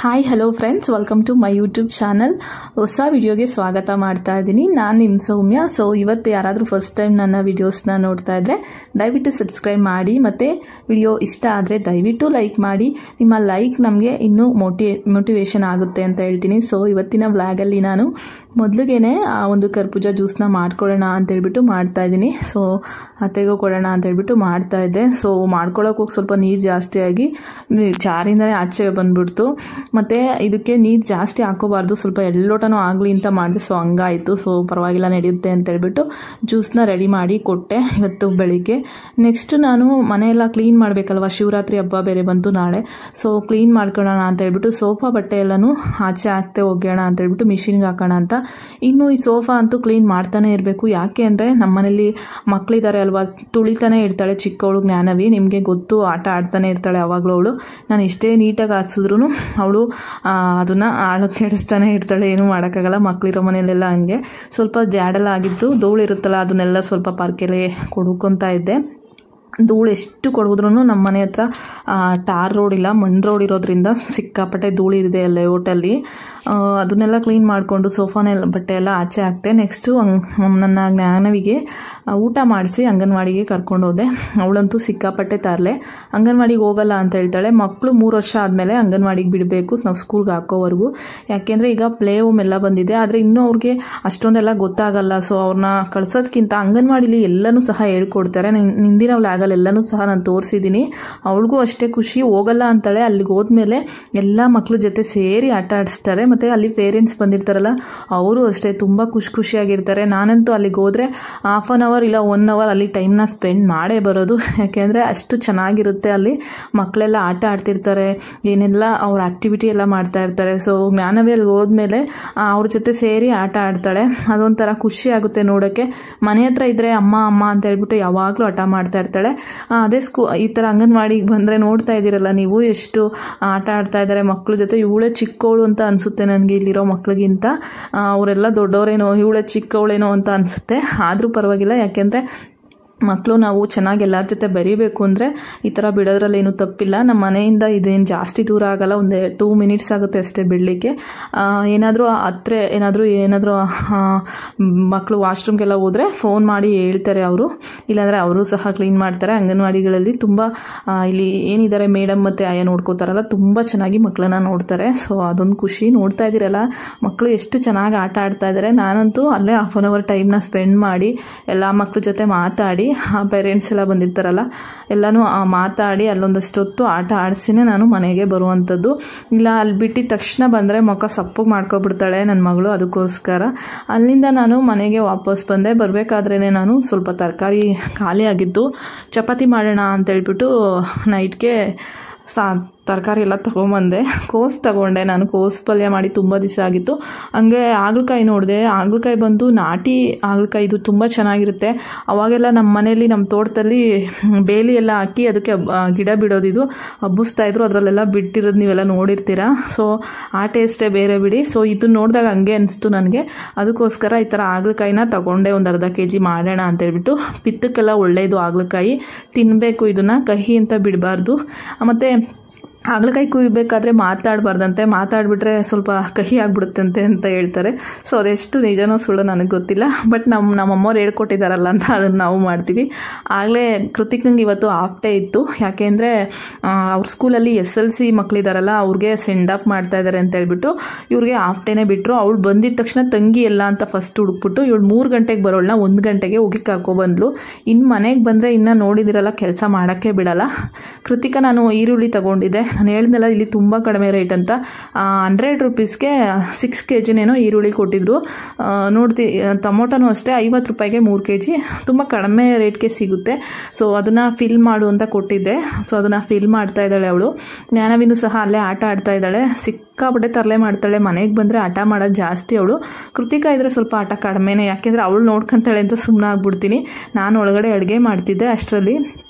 hi hello friends welcome to my YouTube channel ಹೊಸ ವಿಡಿಯೋಗೆ ಸ್ವಾಗತ ಮಾಡ್ತಾ ಇದ್ದೀನಿ ನಾನು ನಿಮ್ಮ ಸೌಮ್ಯ ಸೊ ಇವತ್ತು ಯಾರಾದರೂ ಫಸ್ಟ್ ಟೈಮ್ ನನ್ನ ವಿಡಿಯೋಸ್ನ ನೋಡ್ತಾ ಇದ್ದರೆ ದಯವಿಟ್ಟು ಸಬ್ಸ್ಕ್ರೈಬ್ ಮಾಡಿ ಮತ್ತು ವಿಡಿಯೋ ಇಷ್ಟ ಆದರೆ ದಯವಿಟ್ಟು ಲೈಕ್ ಮಾಡಿ ನಿಮ್ಮ ಲೈಕ್ ನಮಗೆ ಇನ್ನೂ ಮೋಟಿ ಮೋಟಿವೇಶನ್ ಆಗುತ್ತೆ ಅಂತ ಹೇಳ್ತೀನಿ ಸೊ ಇವತ್ತಿನ ವ್ಲಾಗಲ್ಲಿ ನಾನು ಮೊದಲಿಗೆನೆ ಆ ಒಂದು ಕರ್ಪೂಜ ಜ್ಯೂಸ್ನ ಮಾಡ್ಕೊಳ್ಳೋಣ ಅಂತೇಳ್ಬಿಟ್ಟು ಮಾಡ್ತಾ ಇದ್ದೀನಿ ಸೊ ಅತ್ತೆಗೂ ಕೊಡೋಣ ಅಂತೇಳ್ಬಿಟ್ಟು ಮಾಡ್ತಾ ಇದ್ದೆ ಸೊ ಮಾಡ್ಕೊಳ್ಳೋಕೆ ಹೋಗಿ ಸ್ವಲ್ಪ ನೀರು ಜಾಸ್ತಿ ಆಗಿ ಜಾರಿಂದನೇ ಆಚೆ ಬಂದ್ಬಿಡ್ತು ಮತ್ತು ಇದಕ್ಕೆ ನೀರು ಜಾಸ್ತಿ ಹಾಕೋಬಾರ್ದು ಸ್ವಲ್ಪ ಎಲ್ಲೋಟನೂ ಆಗಲಿ ಅಂತ ಮಾಡಿದೆ ಸೊ ಹಂಗಾಯಿತು ಸೊ ಪರವಾಗಿಲ್ಲ ನಡೆಯುತ್ತೆ ಅಂತೇಳ್ಬಿಟ್ಟು ಜ್ಯೂಸ್ನ ರೆಡಿ ಮಾಡಿ ಕೊಟ್ಟೆ ಇವತ್ತು ಬೆಳಿಗ್ಗೆ ನೆಕ್ಸ್ಟ್ ನಾನು ಮನೆಯೆಲ್ಲ ಕ್ಲೀನ್ ಮಾಡಬೇಕಲ್ವ ಶಿವರಾತ್ರಿ ಹಬ್ಬ ಬೇರೆ ಬಂತು ನಾಳೆ ಸೊ ಕ್ಲೀನ್ ಮಾಡ್ಕೊಳ್ಳೋಣ ಅಂತೇಳ್ಬಿಟ್ಟು ಸೋಫಾ ಬಟ್ಟೆ ಎಲ್ಲನೂ ಆಚೆ ಹಾಕ್ತೆ ಒಗ್ಯೋಣ ಅಂತೇಳ್ಬಿಟ್ಟು ಮಿಷಿನ್ಗೆ ಹಾಕೋಣ ಅಂತ ಇನ್ನು ಈ ಸೋಫಾ ಅಂತೂ ಕ್ಲೀನ್ ಮಾಡ್ತಾನೆ ಇರಬೇಕು ಯಾಕೆ ಅಂದರೆ ನಮ್ಮನೇಲಿ ಮಕ್ಕಳಿದ್ದಾರೆ ಅಲ್ವಾ ತುಳಿತಾನೆ ಇರ್ತಾಳೆ ಚಿಕ್ಕವಳು ಜ್ಞಾನವಿ ನಿಮಗೆ ಗೊತ್ತು ಆಟ ಆಡ್ತಾನೆ ಇರ್ತಾಳೆ ಯಾವಾಗಲೂ ಅವಳು ನಾನು ಎಷ್ಟೇ ನೀಟಾಗಿ ಹಾಕ್ಸಿದ್ರು ಅವಳು ಅದನ್ನು ಆಳು ಕೆಡಿಸ್ತಾನೆ ಇರ್ತಾಳೆ ಏನೂ ಮಾಡೋಕ್ಕಾಗಲ್ಲ ಮಕ್ಕಳಿರೋ ಮನೆಯಲ್ಲೆಲ್ಲ ಹಂಗೆ ಸ್ವಲ್ಪ ಜಾಡೆಲ್ಲ ಆಗಿತ್ತು ಧೂಳು ಇರುತ್ತಲ್ಲ ಅದನ್ನೆಲ್ಲ ಸ್ವಲ್ಪ ಪಾರ್ಕೆಲೆ ಕೊಡ್ಕೊತಾ ಇದ್ದೆ ಧೂಳು ಎಷ್ಟು ಕೊಡಿದ್ರೂ ನಮ್ಮ ಮನೆ ಹತ್ರ ಟಾರ್ ರೋಡ್ ಇಲ್ಲ ಮಣ್ಣು ರೋಡ್ ಇರೋದ್ರಿಂದ ಸಿಕ್ಕಾಪಟ್ಟೆ ಧೂಳು ಇದೆ ಅಲ್ಲೇ ಓಟಲ್ಲಿ ಅದನ್ನೆಲ್ಲ ಕ್ಲೀನ್ ಮಾಡಿಕೊಂಡು ಸೋಫಾನೆಲ್ಲ ಬಟ್ಟೆ ಎಲ್ಲ ಆಚೆ ಹಾಕ್ತೆ ನೆಕ್ಸ್ಟು ನನ್ನ ಜ್ಞಾನವಿಗೆ ಊಟ ಮಾಡಿಸಿ ಅಂಗನವಾಡಿಗೆ ಕರ್ಕೊಂಡು ಹೋದೆ ಅವಳಂತೂ ಸಿಕ್ಕಾಪಟ್ಟೆ ತರಲೆ ಅಂಗನವಾಡಿಗೆ ಹೋಗಲ್ಲ ಅಂತ ಹೇಳ್ತಾಳೆ ಮಕ್ಕಳು ಮೂರು ವರ್ಷ ಆದಮೇಲೆ ಅಂಗನವಾಡಿಗೆ ಬಿಡಬೇಕು ನಾವು ಸ್ಕೂಲ್ಗೆ ಹಾಕೋವರೆಗೂ ಯಾಕೆಂದರೆ ಈಗ ಪ್ಲೇ ಹೋಮ್ ಎಲ್ಲ ಬಂದಿದೆ ಆದರೆ ಇನ್ನೂ ಅವ್ರಿಗೆ ಅಷ್ಟೊಂದೆಲ್ಲ ಗೊತ್ತಾಗಲ್ಲ ಸೊ ಅವ್ರನ್ನ ಕಳ್ಸೋದ್ಕಿಂತ ಅಂಗನವಾಡಿಲಿ ಎಲ್ಲನೂ ಸಹ ಹೇಳ್ಕೊಡ್ತಾರೆ ಹಿಂದಿನ ವ್ಲಾಗಲ್ಲಿ ಎಲ್ಲನೂ ಸಹ ನಾನು ತೋರಿಸಿದ್ದೀನಿ ಅವಳಿಗೂ ಅಷ್ಟೇ ಖುಷಿ ಹೋಗಲ್ಲ ಅಂತಾಳೆ ಅಲ್ಲಿಗೆ ಹೋದ್ಮೇಲೆ ಎಲ್ಲ ಮಕ್ಕಳು ಜೊತೆ ಸೇರಿ ಆಟ ಆಡಿಸ್ತಾರೆ ಮತ್ತು ಅಲ್ಲಿ ಪೇರೆಂಟ್ಸ್ ಬಂದಿರ್ತಾರಲ್ಲ ಅವರು ಅಷ್ಟೇ ತುಂಬ ಖುಷಿ ಖುಷಿಯಾಗಿರ್ತಾರೆ ನಾನಂತೂ ಅಲ್ಲಿಗೆ ಹೋದರೆ ಹಾಫ್ ಆನ್ ಅವರ್ ಇಲ್ಲ ಒನ್ ಅವರ್ ಅಲ್ಲಿ ಟೈಮ್ನ ಸ್ಪೆಂಡ್ ಮಾಡೇ ಬರೋದು ಯಾಕೆಂದರೆ ಅಷ್ಟು ಚೆನ್ನಾಗಿರುತ್ತೆ ಅಲ್ಲಿ ಮಕ್ಕಳೆಲ್ಲ ಆಟ ಆಡ್ತಿರ್ತಾರೆ ಏನೆಲ್ಲ ಅವ್ರ ಆ್ಯಕ್ಟಿವಿಟಿ ಎಲ್ಲ ಮಾಡ್ತಾ ಇರ್ತಾರೆ ಸೊ ಜ್ಞಾನವೇ ಅಲ್ಲಿ ಹೋದ್ಮೇಲೆ ಅವ್ರ ಜೊತೆ ಸೇರಿ ಆಟ ಆಡ್ತಾಳೆ ಅದೊಂಥರ ಖುಷಿ ಆಗುತ್ತೆ ನೋಡೋಕ್ಕೆ ಮನೆ ಹತ್ರ ಇದ್ದರೆ ಅಮ್ಮ ಅಮ್ಮ ಅಂತ ಹೇಳ್ಬಿಟ್ಟು ಯಾವಾಗಲೂ ಆಟ ಮಾಡ್ತಾ ಇರ್ತಾಳೆ ಅದೇ ಸ್ಕೂ ಈ ಥರ ಅಂಗನವಾಡಿಗೆ ಬಂದರೆ ನೋಡ್ತಾ ಇದ್ದೀರಲ್ಲ ನೀವು ಎಷ್ಟು ಆಟ ಆಡ್ತಾ ಇದ್ದಾರೆ ಮಕ್ಕಳ ಜೊತೆ ಇವಳೇ ಚಿಕ್ಕವಳು ಅಂತ ಅನಿಸುತ್ತೆ ನನಗೆ ಇಲ್ಲಿರೋ ಮಕ್ಳಿಗಿಂತ ಅವರೆಲ್ಲ ದೊಡ್ಡವರೇನೋ ಇವಳೇ ಚಿಕ್ಕವಳೇನೋ ಅಂತ ಅನಿಸುತ್ತೆ ಆದರೂ ಪರವಾಗಿಲ್ಲ ಯಾಕೆಂದರೆ ಮಕ್ಕಳು ನಾವು ಚೆನ್ನಾಗಿ ಎಲ್ಲರ ಜೊತೆ ಬೆರಿಬೇಕು ಅಂದರೆ ಈ ಥರ ಬಿಡೋದ್ರಲ್ಲಿ ಏನೂ ತಪ್ಪಿಲ್ಲ ನಮ್ಮ ಮನೆಯಿಂದ ಇದೇನು ಜಾಸ್ತಿ ದೂರ ಆಗಲ್ಲ ಒಂದು ಟೂ ಮಿನಿಟ್ಸ್ ಆಗುತ್ತೆ ಅಷ್ಟೇ ಬಿಡಲಿಕ್ಕೆ ಏನಾದರೂ ಹತ್ರ ಏನಾದರೂ ಏನಾದರೂ ಮಕ್ಕಳು ವಾಶ್ರೂಮ್ಗೆಲ್ಲ ಹೋದರೆ ಫೋನ್ ಮಾಡಿ ಹೇಳ್ತಾರೆ ಅವರು ಇಲ್ಲಾಂದರೆ ಅವರು ಸಹ ಕ್ಲೀನ್ ಮಾಡ್ತಾರೆ ಅಂಗನವಾಡಿಗಳಲ್ಲಿ ತುಂಬ ಇಲ್ಲಿ ಏನಿದ್ದಾರೆ ಮೇಡಮ್ ಮತ್ತು ಆಯ ನೋಡ್ಕೋತಾರಲ್ಲ ತುಂಬ ಚೆನ್ನಾಗಿ ಮಕ್ಕಳನ್ನ ನೋಡ್ತಾರೆ ಸೊ ಅದೊಂದು ಖುಷಿ ನೋಡ್ತಾ ಇದ್ದೀರಲ್ಲ ಮಕ್ಕಳು ಎಷ್ಟು ಚೆನ್ನಾಗಿ ಆಟ ಆಡ್ತಾ ಇದ್ದಾರೆ ನಾನಂತೂ ಅಲ್ಲೇ ಹಾಫ್ ಆನ್ ಅವರ್ ಟೈಮ್ನ ಸ್ಪೆಂಡ್ ಮಾಡಿ ಎಲ್ಲ ಮಕ್ಕಳ ಜೊತೆ ಮಾತಾಡಿ ಪೇರೆಂಟ್ಸ್ ಎಲ್ಲ ಬಂದಿರ್ತಾರಲ್ಲ ಎಲ್ಲನೂ ಮಾತಾಡಿ ಅಲ್ಲೊಂದಷ್ಟು ಹೊತ್ತು ಆಟ ಆಡಿಸಿನೇ ನಾನು ಮನೆಗೆ ಬರುವಂಥದ್ದು ಇಲ್ಲ ಅಲ್ಲಿ ಬಿಟ್ಟಿದ ತಕ್ಷಣ ಬಂದರೆ ಮುಖ ಸಪ್ಪಗೆ ಮಾಡ್ಕೊಬಿಡ್ತಾಳೆ ನನ್ನ ಮಗಳು ಅದಕ್ಕೋಸ್ಕರ ಅಲ್ಲಿಂದ ನಾನು ಮನೆಗೆ ವಾಪಸ್ ಬಂದೆ ಬರಬೇಕಾದ್ರೇ ನಾನು ಸ್ವಲ್ಪ ತರಕಾರಿ ಖಾಲಿ ಆಗಿದ್ದು ಚಪಾತಿ ಮಾಡೋಣ ಅಂತೇಳ್ಬಿಟ್ಟು ನೈಟ್ಗೆ ಸಾ ತರಕಾರಿ ಎಲ್ಲ ತೊಗೊಂಬಂದೆ ಕೋಸು ತಗೊಂಡೆ ನಾನು ಕೋಸು ಪಲ್ಯ ಮಾಡಿ ತುಂಬ ದಿವಸ ಆಗಿತ್ತು ಹಂಗೆ ಹಾಗಲಕಾಯಿ ನೋಡಿದೆ ಹಾಗಲಕಾಯಿ ಬಂದು ನಾಟಿ ಹಾಗಲಕಾಯಿ ಇದು ತುಂಬ ಚೆನ್ನಾಗಿರುತ್ತೆ ಅವಾಗೆಲ್ಲ ನಮ್ಮ ಮನೇಲಿ ನಮ್ಮ ತೋಟದಲ್ಲಿ ಬೇಲಿ ಎಲ್ಲ ಹಾಕಿ ಅದಕ್ಕೆ ಗಿಡ ಬಿಡೋದಿದು ಹಬ್ಬಿಸ್ತಾ ಇದ್ರು ಅದರಲ್ಲೆಲ್ಲ ಬಿಟ್ಟಿರೋದು ನೀವೆಲ್ಲ ನೋಡಿರ್ತೀರ ಸೊ ಆ ಟೇಸ್ಟೇ ಬೇರೆ ಬಿಡಿ ಸೊ ಇದು ನೋಡಿದಾಗ ಹಂಗೆ ಅನಿಸ್ತು ನನಗೆ ಅದಕ್ಕೋಸ್ಕರ ಈ ಥರ ಹಾಗಲಕಾಯಿನ ತಗೊಂಡೆ ಒಂದು ಅರ್ಧ ಕೆ ಜಿ ಮಾಡೋಣ ಅಂತೇಳ್ಬಿಟ್ಟು ಪಿತ್ತಕ್ಕೆಲ್ಲ ಒಳ್ಳೆಯದು ಹಾಗಲಕಾಯಿ ತಿನ್ನಬೇಕು ಇದನ್ನು ಕಹಿ ಅಂತ ಬಿಡಬಾರ್ದು ಮತ್ತು ಹಾಗಲಕಾಯಿ ಕುಯ್ಬೇಕಾದ್ರೆ ಮಾತಾಡಬಾರ್ದಂತೆ ಮಾತಾಡ್ಬಿಟ್ರೆ ಸ್ವಲ್ಪ ಕಹಿ ಆಗಿಬಿಡುತ್ತಂತೆ ಅಂತ ಹೇಳ್ತಾರೆ ಸೊ ಅದೆಷ್ಟು ನಿಜನೋ ಸುಳ್ಳು ನನಗೆ ಗೊತ್ತಿಲ್ಲ ಬಟ್ ನಮ್ಮ ನಮ್ಮಮ್ಮವ್ರು ಹೇಳ್ಕೊಟ್ಟಿದ್ದಾರಲ್ಲ ಅಂತ ಅದನ್ನು ನಾವು ಮಾಡ್ತೀವಿ ಆಗಲೇ ಕೃತಿಕಂಗೆ ಇವತ್ತು ಹಾಫ್ ಡೇ ಇತ್ತು ಯಾಕೆಂದರೆ ಅವ್ರ ಸ್ಕೂಲಲ್ಲಿ ಎಸ್ ಎಲ್ ಸಿ ಮಕ್ಕಳಿದಾರಲ್ಲ ಅವ್ರಿಗೆ ಸೆಂಡ್ ಅಪ್ ಮಾಡ್ತಾ ಇದ್ದಾರೆ ಅಂತ ಹೇಳ್ಬಿಟ್ಟು ಇವ್ರಿಗೆ ಹಾಫ್ ಡೇನೇ ಬಿಟ್ಟರು ಅವಳು ಬಂದಿದ ತಕ್ಷಣ ತಂಗಿ ಎಲ್ಲ ಅಂತ ಫಸ್ಟ್ ಹುಡುಕ್ಬಿಟ್ಟು ಇವಳು ಮೂರು ಗಂಟೆಗೆ ಬರೋಳನ್ನ ಒಂದು ಗಂಟೆಗೆ ಹೋಗಿ ಕರ್ಕೊಬಂದ್ಲು ಇನ್ನು ಮನೆಗೆ ಬಂದರೆ ಇನ್ನು ನೋಡಿದಿರಲ್ಲ ಕೆಲಸ ಮಾಡೋಕ್ಕೆ ಬಿಡಲ್ಲ ಕೃತಿಕ ನಾನು ಈರುಳ್ಳಿ ತಗೊಂಡಿದ್ದೆ ನಾನು ಹೇಳಿದ್ನಲ್ಲ ಇಲ್ಲಿ ತುಂಬ ಕಡಿಮೆ ರೇಟ್ ಅಂತ ಹಂಡ್ರೆಡ್ ರುಪೀಸ್ಗೆ ಸಿಕ್ಸ್ ಕೆ ಜಿನೇನೋ ಈರುಳ್ಳಿ ಕೊಟ್ಟಿದ್ರು ನೋಡ್ತಿ ಟೊಮೊಟೊನೂ ಅಷ್ಟೇ ಐವತ್ತು ರೂಪಾಯಿಗೆ ಮೂರು ಕೆ ಜಿ ತುಂಬ ಕಡಿಮೆ ರೇಟ್ಗೆ ಸಿಗುತ್ತೆ ಸೊ ಅದನ್ನು ಫಿಲ್ ಮಾಡು ಅಂತ ಕೊಟ್ಟಿದ್ದೆ ಸೊ ಅದನ್ನು ಫಿಲ್ ಮಾಡ್ತಾ ಇದ್ದಾಳೆ ಅವಳು ಜ್ಞಾನವಿನೂ ಸಹ ಅಲ್ಲೇ ಆಟ ಆಡ್ತಾ ಇದ್ದಾಳೆ ಸಿಕ್ಕಾಪಟ್ಟೆ ತರಲೆ ಮಾಡ್ತಾಳೆ ಮನೆಗೆ ಬಂದರೆ ಆಟ ಮಾಡೋದು ಜಾಸ್ತಿ ಅವಳು ಕೃತಿಕಾ ಇದ್ದರೆ ಸ್ವಲ್ಪ ಆಟ ಕಡಿಮೆನೇ ಯಾಕೆಂದರೆ ಅವಳು ನೋಡ್ಕೊಂತಾಳೆ ಅಂತ ಸುಮ್ಮನೆ ಆಗ್ಬಿಡ್ತೀನಿ ನಾನು ಒಳಗಡೆ ಅಡುಗೆ ಮಾಡ್ತಿದ್ದೆ ಅಷ್ಟರಲ್ಲಿ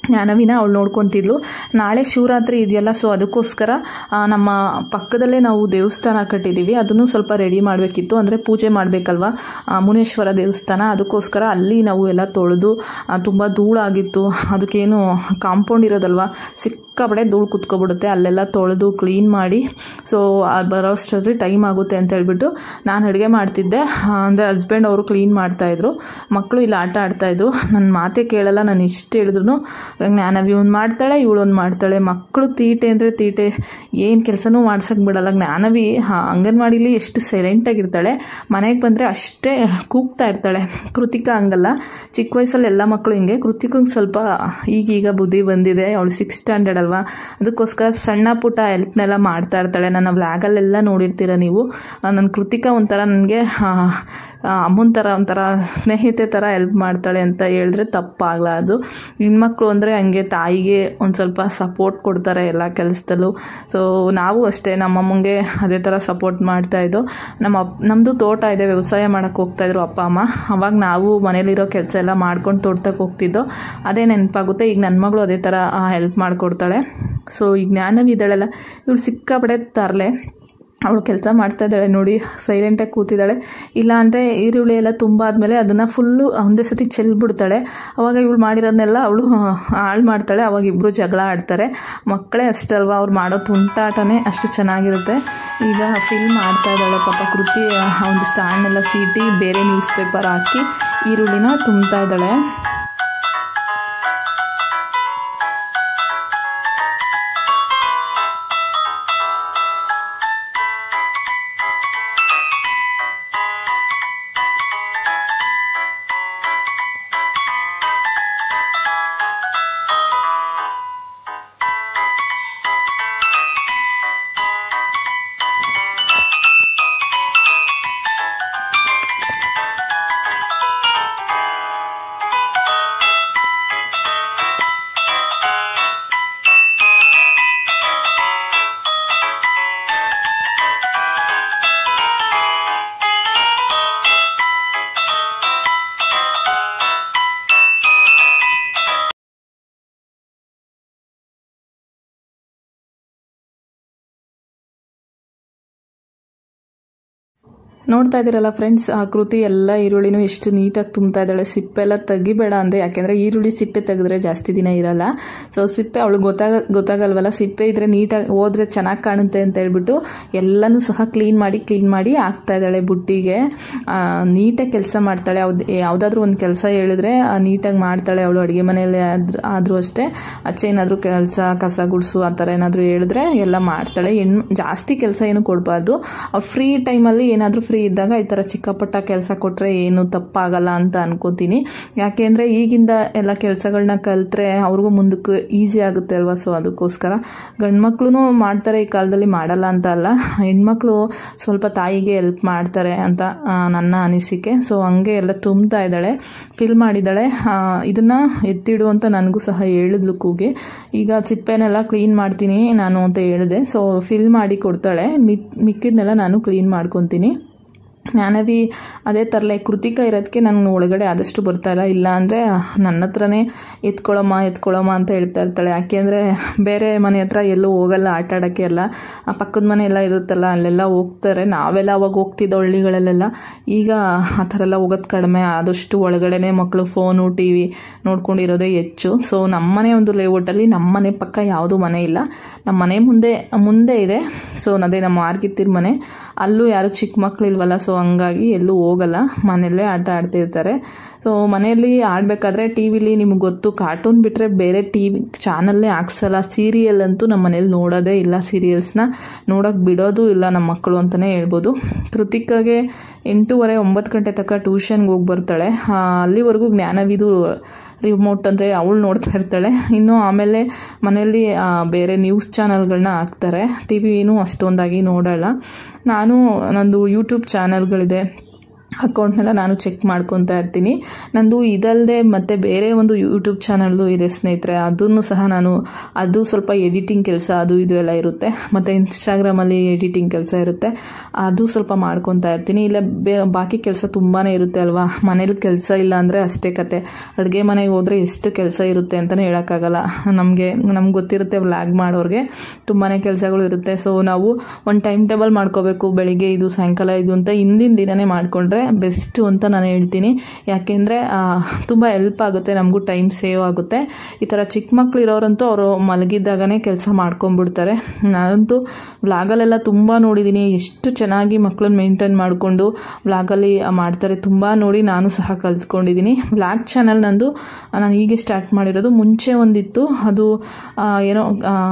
ಜ್ಞಾನವಿನ ಅವಳು ನೋಡ್ಕೊತಿದ್ಲು ನಾಳೆ ಶಿವರಾತ್ರಿ ಇದೆಯಲ್ಲ ಸೊ ಅದಕ್ಕೋಸ್ಕರ ಆ, ನಮ್ಮ ಪಕ್ಕದಲ್ಲೇ ನಾವು ದೇವಸ್ಥಾನ ಕಟ್ಟಿದ್ದೀವಿ ಅದನ್ನು ಸ್ವಲ್ಪ ರೆಡಿ ಮಾಡಬೇಕಿತ್ತು ಅಂದರೆ ಪೂಜೆ ಮಾಡಬೇಕಲ್ವ ಮುನೇಶ್ವರ ದೇವಸ್ಥಾನ ಅದಕ್ಕೋಸ್ಕರ ಅಲ್ಲಿ ನಾವು ಎಲ್ಲ ತೊಳೆದು ತುಂಬ ಧೂಳಾಗಿತ್ತು ಅದಕ್ಕೇನು ಕಾಂಪೌಂಡ್ ಇರೋದಲ್ವ ಸಿಕ್ಕಾಪಡೆ ಧೂಳು ಕುತ್ಕೊಬಿಡುತ್ತೆ ಅಲ್ಲೆಲ್ಲ ತೊಳೆದು ಕ್ಲೀನ್ ಮಾಡಿ ಸೊ ಬರೋಷ್ಟರಲ್ಲಿ ಟೈಮ್ ಆಗುತ್ತೆ ಅಂತ ಹೇಳ್ಬಿಟ್ಟು ನಾನು ಅಡುಗೆ ಮಾಡ್ತಿದ್ದೆ ಅಂದರೆ ಹಸ್ಬೆಂಡ್ ಅವರು ಕ್ಲೀನ್ ಮಾಡ್ತಾಯಿದ್ರು ಮಕ್ಕಳು ಇಲ್ಲಿ ಆಟ ಆಡ್ತಾಯಿದ್ರು ನನ್ನ ಮಾತೇ ಕೇಳಲ್ಲ ನಾನು ಇಷ್ಟು ಹೇಳಿದ್ರು ಜ್ಞಾನವಿ ಒಂದು ಮಾಡ್ತಾಳೆ ಇವಳೊಂದು ಮಾಡ್ತಾಳೆ ಮಕ್ಕಳು ತೀಟೆ ಅಂದರೆ ತೀಟೆ ಏನು ಕೆಲಸನೂ ಮಾಡ್ಸೋಕ್ಕೆ ಬಿಡಲ್ಲ ಜ್ಞಾನವಿ ಹಾ, ಅಂಗನವಾಡಿಲಿ ಎಷ್ಟು ಸೈಲೆಂಟಾಗಿರ್ತಾಳೆ ಮನೆಗೆ ಬಂದರೆ ಅಷ್ಟೇ ಕೂಗ್ತಾ ಇರ್ತಾಳೆ ಕೃತಿಕಾ ಹಂಗಲ್ಲ ಚಿಕ್ಕ ವಯಸ್ಸಲ್ಲಿ ಎಲ್ಲ ಮಕ್ಕಳು ಹಿಂಗೆ ಕೃತಿಕಂಗೆ ಸ್ವಲ್ಪ ಈಗೀಗ ಬುದ್ಧಿ ಬಂದಿದೆ ಅವಳು ಸಿಕ್ಸ್ ಸ್ಟ್ಯಾಂಡರ್ಡ್ ಅಲ್ವಾ ಅದಕ್ಕೋಸ್ಕರ ಸಣ್ಣ ಪುಟ್ಟ ಹೆಲ್ಪ್ನೆಲ್ಲ ಮಾಡ್ತಾ ಇರ್ತಾಳೆ ನನ್ನ ವ್ಲಾಗಲ್ಲೆಲ್ಲ ನೋಡಿರ್ತೀರ ನೀವು ನನ್ನ ಕೃತಿಕಾ ಒಂಥರ ನನಗೆ ಅಮ್ಮನ ಥರ ಒಂಥರ ಸ್ನೇಹಿತೆ ಥರ ಹೆಲ್ಪ್ ಮಾಡ್ತಾಳೆ ಅಂತ ಹೇಳಿದ್ರೆ ತಪ್ಪಾಗಲಾರ್ದು ಹೆಣ್ಮಕ್ಳು ಅಂದರೆ ಹಂಗೆ ತಾಯಿಗೆ ಒಂದು ಸ್ವಲ್ಪ ಸಪೋರ್ಟ್ ಕೊಡ್ತಾರೆ ಎಲ್ಲ ಕೆಲಸದಲ್ಲೂ ಸೊ ನಾವು ಅಷ್ಟೇ ನಮ್ಮಮ್ಮಂಗೆ ಅದೇ ಥರ ಸಪೋರ್ಟ್ ಮಾಡ್ತಾಯಿದ್ದೋ ನಮ್ಮ ಅಪ್ ನಮ್ಮದು ತೋಟ ಇದೆ ವ್ಯವಸಾಯ ಮಾಡೋಕ್ಕೆ ಹೋಗ್ತಾಯಿದ್ರು ಅಪ್ಪ ಅಮ್ಮ ಅವಾಗ ನಾವು ಮನೇಲಿರೋ ಕೆಲಸ ಎಲ್ಲ ಮಾಡ್ಕೊಂಡು ತೋಟಕ್ಕೆ ಹೋಗ್ತಿದ್ದೋ ಅದೇ ನೆನಪಾಗುತ್ತೆ ಈಗ ನನ್ನ ಮಗಳು ಅದೇ ಥರ ಹೆಲ್ಪ್ ಮಾಡಿಕೊಡ್ತಾಳೆ ಸೊ ಈಗ ಜ್ಞಾನವಿದ್ದಾಳೆಲ್ಲ ಇವಳು ಸಿಕ್ಕಾಪಡೆ ತರಲೆ ಅವಳು ಕೆಲಸ ಮಾಡ್ತಾ ಇದ್ದಾಳೆ ನೋಡಿ ಸೈಲೆಂಟಾಗಿ ಕೂತಿದ್ದಾಳೆ ಇಲ್ಲ ಅಂದರೆ ಈರುಳ್ಳಿ ಎಲ್ಲ ತುಂಬ ಆದಮೇಲೆ ಅದನ್ನು ಫುಲ್ಲು ಒಂದೇ ಸತಿ ಚೆಲ್ಬಿಡ್ತಾಳೆ ಅವಾಗ ಇವಳು ಮಾಡಿರೋದನ್ನೆಲ್ಲ ಅವಳು ಹಾಳು ಮಾಡ್ತಾಳೆ ಅವಾಗ ಇಬ್ಬರು ಜಗಳ ಆಡ್ತಾರೆ ಮಕ್ಕಳೇ ಅಷ್ಟಲ್ವ ಅವ್ರು ಮಾಡೋ ತುಂಟಾಟನೇ ಅಷ್ಟು ಚೆನ್ನಾಗಿರುತ್ತೆ ಈಗ ಫಿಲ್ ಮಾಡ್ತಾ ಇದ್ದಾಳೆ ಪಾಪ ಕೃತಿ ಆ ಒಂದು ಸ್ಟ್ಯಾಂಡ್ನೆಲ್ಲ ಸೀಟಿ ಬೇರೆ ನ್ಯೂಸ್ ಪೇಪರ್ ಹಾಕಿ ಈರುಳ್ಳಿನ ತುಂಬ್ತಾ ಇದ್ದಾಳೆ ನೋಡ್ತಾ ಇದ್ದೀರಲ್ಲ ಫ್ರೆಂಡ್ಸ್ ಆ ಕೃತಿ ಎಲ್ಲ ಈರುಳ್ಳಿನೂ ಎಷ್ಟು ನೀಟಾಗಿ ತುಂಬ್ತಾ ಇದ್ದಾಳೆ ಸಿಪ್ಪೆ ಎಲ್ಲ ತೆಗಿಬೇಡ ಅಂದೆ ಯಾಕೆಂದರೆ ಈರುಳ್ಳಿ ಸಿಪ್ಪೆ ತೆಗೆದ್ರೆ ಜಾಸ್ತಿ ದಿನ ಇರಲ್ಲ ಸೊ ಸಿಪ್ಪೆ ಅವಳು ಗೊತ್ತಾಗ ಗೊತ್ತಾಗಲ್ವಲ್ಲ ಸಿಪ್ಪೆ ಇದ್ರೆ ನೀಟಾಗಿ ಹೋದ್ರೆ ಚೆನ್ನಾಗಿ ಕಾಣುತ್ತೆ ಅಂತ ಹೇಳ್ಬಿಟ್ಟು ಎಲ್ಲನೂ ಸಹ ಕ್ಲೀನ್ ಮಾಡಿ ಕ್ಲೀನ್ ಮಾಡಿ ಹಾಕ್ತಾ ಇದ್ದಾಳೆ ಬುಟ್ಟಿಗೆ ನೀಟಾಗಿ ಕೆಲಸ ಮಾಡ್ತಾಳೆ ಯಾವ್ದು ಯಾವುದಾದ್ರೂ ಒಂದು ಕೆಲಸ ಹೇಳಿದ್ರೆ ನೀಟಾಗಿ ಮಾಡ್ತಾಳೆ ಅವಳು ಅಡುಗೆ ಮನೆಯಲ್ಲಿ ಆದ್ರೂ ಆದರೂ ಅಷ್ಟೇ ಆಚೆ ಏನಾದರೂ ಕೆಲಸ ಕಸ ಗುಡಿಸು ಆ ಥರ ಏನಾದರೂ ಹೇಳಿದ್ರೆ ಎಲ್ಲ ಮಾಡ್ತಾಳೆ ಹೆಣ್ಣು ಜಾಸ್ತಿ ಕೆಲಸ ಏನು ಕೊಡಬಾರ್ದು ಅವ್ಳು ಫ್ರೀ ಟೈಮಲ್ಲಿ ಏನಾದರೂ ಫ್ರೀ ಇದ್ದಾಗ ಈ ಥರ ಚಿಕ್ಕ ಪುಟ್ಟ ಕೆಲಸ ಕೊಟ್ಟರೆ ಏನು ತಪ್ಪಾಗಲ್ಲ ಅಂತ ಅನ್ಕೋತೀನಿ ಯಾಕೆಂದರೆ ಈಗಿಂದ ಎಲ್ಲ ಕೆಲಸಗಳನ್ನ ಕಲಿತ್ರೆ ಅವ್ರಿಗೂ ಮುಂದಕ್ಕೆ ಈಸಿ ಆಗುತ್ತೆ ಅಲ್ವಾ ಸೊ ಅದಕ್ಕೋಸ್ಕರ ಗಂಡ್ಮಕ್ಳು ಮಾಡ್ತಾರೆ ಈ ಕಾಲದಲ್ಲಿ ಮಾಡಲ್ಲ ಅಂತ ಅಲ್ಲ ಹೆಣ್ಮಕ್ಳು ಸ್ವಲ್ಪ ತಾಯಿಗೆ ಹೆಲ್ಪ್ ಮಾಡ್ತಾರೆ ಅಂತ ಆ, ನನ್ನ ಅನಿಸಿಕೆ ಸೊ ಹಂಗೆ ಎಲ್ಲ ತುಂಬ್ತಾ ಇದ್ದಾಳೆ ಫಿಲ್ ಮಾಡಿದ್ದಾಳೆ ಆ, ಇದನ್ನ ಎತ್ತಿಡು ಅಂತ ನನಗೂ ಸಹ ಹೇಳಿದ್ಲು ಕೂಗಿ ಈಗ ಸಿಪ್ಪೆನೆಲ್ಲ ಕ್ಲೀನ್ ಮಾಡ್ತೀನಿ ನಾನು ಅಂತ ಹೇಳಿದೆ ಸೊ ಫಿಲ್ ಮಾಡಿ ಕೊಡ್ತಾಳೆ ಮಿಕ್ ಮಿಕ್ಕಿದ್ನೆಲ್ಲ ನಾನು ಕ್ಲೀನ್ ಮಾಡ್ಕೊತೀನಿ ಜ್ಞಾನವಿ ಅದೇ ತರಲೆ ಕೃತಿಕ ಇರೋದಕ್ಕೆ ನಾನು ಒಳಗಡೆ ಆದಷ್ಟು ಬರ್ತಾಯಿಲ್ಲ ಇಲ್ಲ ಅಂದರೆ ನನ್ನ ಹತ್ರನೇ ಎತ್ಕೊಳಮ್ಮ ಎತ್ಕೊಳಮ್ಮ ಅಂತ ಹೇಳ್ತಾ ಇರ್ತಾಳೆ ಯಾಕೆಂದರೆ ಬೇರೆ ಮನೆ ಹತ್ರ ಎಲ್ಲೂ ಹೋಗಲ್ಲ ಆಟ ಆಡೋಕ್ಕೆ ಎಲ್ಲ ಆ ಪಕ್ಕದ ಮನೆ ಎಲ್ಲ ಇರುತ್ತಲ್ಲ ಅಲ್ಲೆಲ್ಲ ಹೋಗ್ತಾರೆ ನಾವೆಲ್ಲ ಅವಾಗ ಹೋಗ್ತಿದ್ದೋ ಹಳ್ಳಿಗಳಲ್ಲೆಲ್ಲ ಈಗ ಆ ಥರ ಎಲ್ಲ ಹೋಗೋದು ಕಡಿಮೆ ಆದಷ್ಟು ಒಳಗಡೆನೇ ಮಕ್ಕಳು ಫೋನು ಟಿ ವಿ ನೋಡ್ಕೊಂಡಿರೋದೇ ಹೆಚ್ಚು ಸೊ ನಮ್ಮನೆ ಒಂದು ಲೇಔಟಲ್ಲಿ ನಮ್ಮ ಮನೆ ಪಕ್ಕ ಯಾವುದೂ ಮನೆ ಇಲ್ಲ ನಮ್ಮ ಮನೆ ಮುಂದೆ ಮುಂದೆ ಇದೆ ಸೊ ಅದೇ ನಮ್ಮ ಮಾರ್ಗಿತ್ತಿರ ಮನೆ ಅಲ್ಲೂ ಯಾರು ಚಿಕ್ಕ ಮಕ್ಳು ಇಲ್ವಲ್ಲ ಸೊ ಹಂಗಾಗಿ ಎಲ್ಲೂ ಹೋಗಲ್ಲ ಮನೆಯಲ್ಲೇ ಆಟ ಆಡ್ತಿರ್ತಾರೆ ಸೊ ಮನೆಯಲ್ಲಿ ಆಡಬೇಕಾದ್ರೆ ಟಿ ವಿಲಿ ನಿಮ್ಗೆ ಗೊತ್ತು ಕಾರ್ಟೂನ್ ಬಿಟ್ಟರೆ ಬೇರೆ ಟಿ ವಿ ಚಾನಲ್ಲೇ ಹಾಕ್ಸಲ್ಲ ಸೀರಿಯಲ್ ಅಂತೂ ನಮ್ಮ ಮನೇಲಿ ನೋಡೋದೇ ಇಲ್ಲ ಸೀರಿಯಲ್ಸ್ನ ನೋಡೋಕೆ ಬಿಡೋದು ಇಲ್ಲ ನಮ್ಮ ಮಕ್ಕಳು ಅಂತಲೇ ಹೇಳ್ಬೋದು ಕೃತಿಕಾಗೆ ಎಂಟೂವರೆ ಒಂಬತ್ತು ಗಂಟೆ ತನಕ ಟ್ಯೂಷನ್ಗೆ ಹೋಗಿ ಬರ್ತಾಳೆ ಆ, ಅಲ್ಲಿವರೆಗೂ ಜ್ಞಾನವಿದು ರಿಮೋಟ್ ಅಂದರೆ ಅವಳು ನೋಡ್ತಾ ಇರ್ತಾಳೆ ಇನ್ನು ಆಮೇಲೆ ಮನೆಯಲ್ಲಿ ಆ, ಬೇರೆ ನ್ಯೂಸ್ ಚಾನಲ್ಗಳನ್ನ ಹಾಕ್ತಾರೆ ಟಿ ವಿನೂ ಅಷ್ಟೊಂದಾಗಿ ನೋಡೋಲ್ಲ ನಾನು ನಂದು ಯೂಟ್ಯೂಬ್ ಚಾನಲ್ಗಳಿದೆ ಅಕೌಂಟ್ನೆಲ್ಲ ನಾನು ಚೆಕ್ ಮಾಡ್ಕೊತಾ ಇರ್ತೀನಿ ನಂದು ಇದಲ್ಲದೆ ಮತ್ತು ಬೇರೆ ಒಂದು ಯೂಟ್ಯೂಬ್ ಚಾನಲ್ಲು ಇದೆ ಸ್ನೇಹಿತರೆ ಅದನ್ನು ಸಹ ನಾನು ಅದು ಸ್ವಲ್ಪ ಎಡಿಟಿಂಗ್ ಕೆಲಸ ಅದು ಇದು ಎಲ್ಲ ಇರುತ್ತೆ ಮತ್ತು ಇನ್ಸ್ಟಾಗ್ರಾಮಲ್ಲಿ ಎಡಿಟಿಂಗ್ ಕೆಲಸ ಇರುತ್ತೆ ಅದು ಸ್ವಲ್ಪ ಮಾಡ್ಕೊತಾ ಇರ್ತೀನಿ ಇಲ್ಲ ಬೇ ಬಾಕಿ ಕೆಲಸ ತುಂಬಾ ಇರುತ್ತೆ ಅಲ್ವಾ ಮನೇಲಿ ಕೆಲಸ ಇಲ್ಲ ಅಂದರೆ ಅಷ್ಟೇ ಕತೆ ಅಡುಗೆ ಮನೆಗೆ ಹೋದರೆ ಎಷ್ಟು ಕೆಲಸ ಇರುತ್ತೆ ಅಂತಲೇ ಹೇಳೋಕ್ಕಾಗಲ್ಲ ನಮಗೆ ನಮ್ಗೆ ಗೊತ್ತಿರುತ್ತೆ ವ್ಲಾಗ್ ಮಾಡೋರಿಗೆ ತುಂಬಾ ಕೆಲಸಗಳು ಇರುತ್ತೆ ಸೊ ನಾವು ಒಂದು ಟೈಮ್ ಟೇಬಲ್ ಮಾಡ್ಕೋಬೇಕು ಬೆಳಿಗ್ಗೆ ಇದು ಸಾಯಂಕಾಲ ಇದು ಅಂತ ಹಿಂದಿನ ದಿನನೇ ಮಾಡಿಕೊಂಡ್ರೆ ಬೆಸ್ಟು ಅಂತ ನಾನು ಹೇಳ್ತೀನಿ ಯಾಕೆಂದರೆ ತುಂಬ ಹೆಲ್ಪ್ ಆಗುತ್ತೆ ನಮಗೂ ಟೈಮ್ ಸೇವ್ ಆಗುತ್ತೆ ಈ ಥರ ಚಿಕ್ಕ ಮಕ್ಳು ಇರೋರಂತೂ ಅವರು ಮಲಗಿದ್ದಾಗನೇ ಕೆಲಸ ಮಾಡ್ಕೊಂಬಿಡ್ತಾರೆ ನಾನಂತೂ ವ್ಲಾಗಲ್ಲೆಲ್ಲ ತುಂಬ ನೋಡಿದ್ದೀನಿ ಎಷ್ಟು ಚೆನ್ನಾಗಿ ಮಕ್ಕಳನ್ನ ಮೇಂಟೈನ್ ಮಾಡಿಕೊಂಡು ವ್ಲಾಗಲ್ಲಿ ಮಾಡ್ತಾರೆ ತುಂಬ ನೋಡಿ ನಾನು ಸಹ ಕಲ್ತ್ಕೊಂಡಿದ್ದೀನಿ ವ್ಲಾಗ್ ಚಾನಲ್ ನಂದು ನಾನು ಹೀಗೆ ಸ್ಟಾರ್ಟ್ ಮಾಡಿರೋದು ಮುಂಚೆ ಒಂದಿತ್ತು ಅದು ಆ, ಏನೋ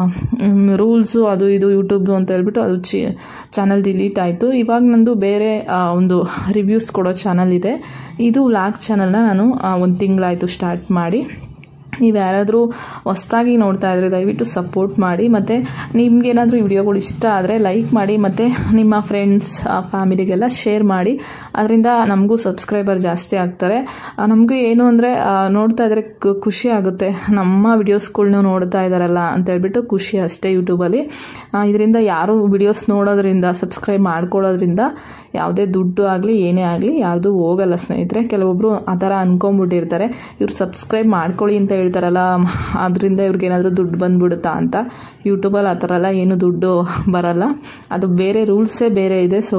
ರೂಲ್ಸು ಅದು ಇದು ಯೂಟ್ಯೂಬ್ದು ಅಂತ ಹೇಳ್ಬಿಟ್ಟು ಅದು ಚಿ ಚಾನಲ್ ಡಿಲೀಟ್ ಆಯಿತು ಇವಾಗ ನಂದು ಬೇರೆ ಆ, ಒಂದು ರಿವ್ಯೂಸ್ ಕೊಡೋ ಚಾನಲ್ ಇದೆ ಇದು ವ್ಲಾಗ್ ಚಾನಲ್ನ ನಾನು ಒಂದು ತಿಂಗಳಾಯಿತು ಸ್ಟಾರ್ಟ್ ಮಾಡಿ ನೀವು ಯಾರಾದರೂ ಹೊಸ್ದಾಗಿ ನೋಡ್ತಾ ಇದ್ರೆ ದಯವಿಟ್ಟು ಸಪೋರ್ಟ್ ಮಾಡಿ ಮತ್ತು ನಿಮ್ಗೇನಾದರೂ ಈ ವಿಡಿಯೋಗಳು ಇಷ್ಟ ಆದರೆ ಲೈಕ್ ಮಾಡಿ ಮತ್ತು ನಿಮ್ಮ ಫ್ರೆಂಡ್ಸ್ ಫ್ಯಾಮಿಲಿಗೆಲ್ಲ ಶೇರ್ ಮಾಡಿ ಅದರಿಂದ ನಮಗೂ ಸಬ್ಸ್ಕ್ರೈಬರ್ ಜಾಸ್ತಿ ಆಗ್ತಾರೆ ನಮಗೂ ಏನು ಅಂದರೆ ನೋಡ್ತಾ ಇದ್ರೆ ಕು- ಖುಷಿ ಆಗುತ್ತೆ ನಮ್ಮ ವಿಡಿಯೋಸ್ಗಳ್ನ ನೋಡ್ತಾ ಇದ್ದಾರಲ್ಲ ಅಂತ ಹೇಳ್ಬಿಟ್ಟು ಖುಷಿ ಅಷ್ಟೇ ಯೂಟ್ಯೂಬಲ್ಲಿ ಇದರಿಂದ ಯಾರು ವಿಡಿಯೋಸ್ ನೋಡೋದ್ರಿಂದ ಸಬ್ಸ್ಕ್ರೈಬ್ ಮಾಡ್ಕೊಳ್ಳೋದ್ರಿಂದ ಯಾವುದೇ ದುಡ್ಡು ಆಗಲಿ ಏನೇ ಆಗಲಿ ಯಾರ್ದು ಹೋಗಲ್ಲ ಸ್ನೇಹಿತರೆ ಕೆಲವೊಬ್ಬರು ಆ ಥರ ಅನ್ಕೊಂಬಿಟ್ಟಿರ್ತಾರೆ ಇವ್ರು ಸಬ್ಸ್ಕ್ರೈಬ್ ಮಾಡ್ಕೊಳ್ಳಿ ಅಂತ ಹೇಳ್ತಾರಲ್ಲ ಅದರಿಂದ ಇವ್ರಿಗೇನಾದರೂ ದುಡ್ಡು ಬಂದ್ಬಿಡುತ್ತಾ ಅಂತ ಯೂಟ್ಯೂಬಲ್ಲಿ ಆ ಥರ ಎಲ್ಲ ಏನು ದುಡ್ಡು ಬರಲ್ಲ ಅದು ಬೇರೆ ರೂಲ್ಸೇ ಬೇರೆ ಇದೆ ಸೊ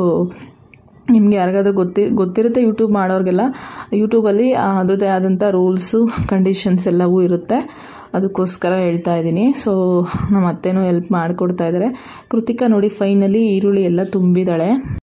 ನಿಮಗೆ ಯಾರಿಗಾದ್ರೂ ಗೊತ್ತಿ ಗೊತ್ತಿರುತ್ತೆ ಯೂಟ್ಯೂಬ್ ಮಾಡೋರಿಗೆಲ್ಲ ಯೂಟ್ಯೂಬಲ್ಲಿ ಅದರದ್ದೇ ಆದಂಥ ರೂಲ್ಸು ಕಂಡೀಷನ್ಸ್ ಎಲ್ಲವೂ ಇರುತ್ತೆ ಅದಕ್ಕೋಸ್ಕರ ಹೇಳ್ತಾ ಇದ್ದೀನಿ ಸೊ ನಮ್ಮ ಅತ್ತೆನೂ ಹೆಲ್ಪ್ ಮಾಡಿಕೊಡ್ತಾ ಇದ್ದಾರೆ ಕೃತಿಕಾ ನೋಡಿ ಫೈನಲಿ ಈರುಳ್ಳಿ ಎಲ್ಲ ತುಂಬಿದಾಳೆ